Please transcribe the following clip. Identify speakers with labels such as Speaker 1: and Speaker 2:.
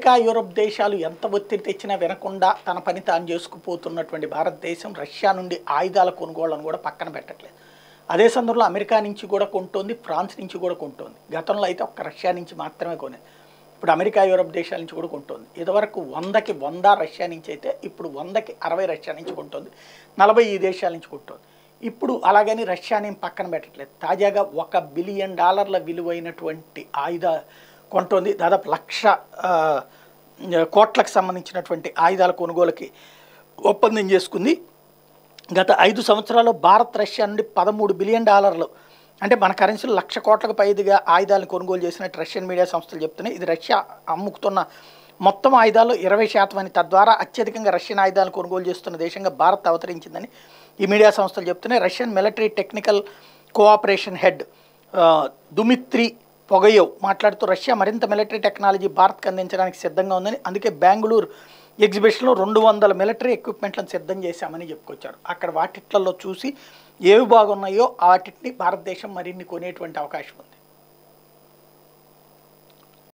Speaker 1: America Europe దేశాలు ఎంత ఒత్తిడి తెచ్చినా వినకుండా తన పని తాను చేసుకుపోతున్నటువంటి భారతదేశం రష్యా నుండి ఆయుధాల కొనుగోళ్లను కూడా పక్కన పెట్టట్లేదు అదే సందర్భంలో అమెరికా నుంచి కూడా కొంటోంది ఫ్రాన్స్ నుంచి కూడా కొంటోంది గతంలో అయితే ఒక్క రష్యా నుంచి మాత్రమే కొనేది ఇప్పుడు అమెరికా యూరప్ దేశాల నుంచి కూడా కొంటోంది ఇదివరకు వందకి వంద రష్యా నుంచి అయితే ఇప్పుడు వందకి అరవై రష్యా నుంచి కొంటోంది నలభై ఈ దేశాల నుంచి కొంటోంది ఇప్పుడు అలాగని రష్యాని ఏం పక్కన పెట్టట్లేదు తాజాగా ఒక బిలియన్ డాలర్ల విలువైనటువంటి ఆయుధ కొంటోంది దాదాపు లక్ష ఆ, కోట్లకు సంబంధించినటువంటి ఆయుధాల కొనుగోలుకి ఒప్పందం చేసుకుంది గత ఐదు సంవత్సరాల్లో భారత్ రష్యా నుండి పదమూడు బిలియన్ డాలర్లు అంటే మన కరెన్సీలో లక్ష కోట్లకు పైదిగా ఆయుధాలను కొనుగోలు చేసినట్టు రష్యన్ మీడియా సంస్థలు చెప్తున్నాయి ఇది రష్యా అమ్ముకుతున్న మొత్తం ఆయుధాలు ఇరవై శాతం అని తద్వారా అత్యధికంగా రష్యన్ ఆయుధాలను కొనుగోలు చేస్తున్న దేశంగా భారత్ అవతరించిందని ఈ మీడియా సంస్థలు చెప్తున్నాయి Russian military technical cooperation head ah, Dmitry పొగయోవ్ మాట్లాడుతూ రష్యా మరింత మిలిటరీ టెక్నాలజీ భారత్కి అందించడానికి సిద్ధంగా ఉందని అందుకే బెంగళూరు ఎగ్జిబిషన్లో రెండు వందల మిలిటరీ ఎక్విప్మెంట్లను సిద్ధం చేశామని చెప్పుకొచ్చారు అక్కడ వాటిట్లలో చూసి ఏవి బాగున్నాయో వాటిని భారతదేశం మరిన్ని కొనేటువంటి అవకాశం ఉంది